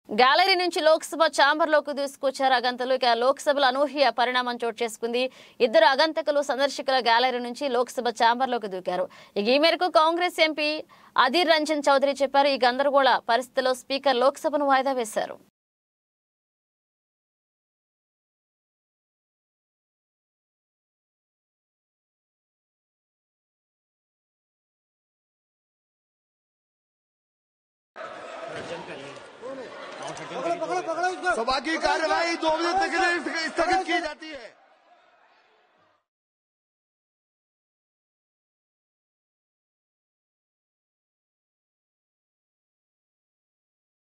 gallery నుంచి లోక్సభ ఛాంబర్లోకి దూసుకొచ్చారు అగంతలు ఇక లోక్సభలో అనూహ్య పరిణామం చోటు చేసుకుంది ఇద్దరు అగంతకులు సందర్శకుల గ్యాలరీ నుంచి లోక్సభ ఛాంబర్లోకి దూకారు ఇక ఈ మేరకు కాంగ్రెస్ ఎంపీ అధీర్ రంజన్ చౌదరి చెప్పారు ఈ గందరగోళ పరిస్థితిలో స్పీకర్ లోక్సభను వాయిదా వేశారు सभा की कार्यवाही दो बजे तक के लिए स्थगित की जाती है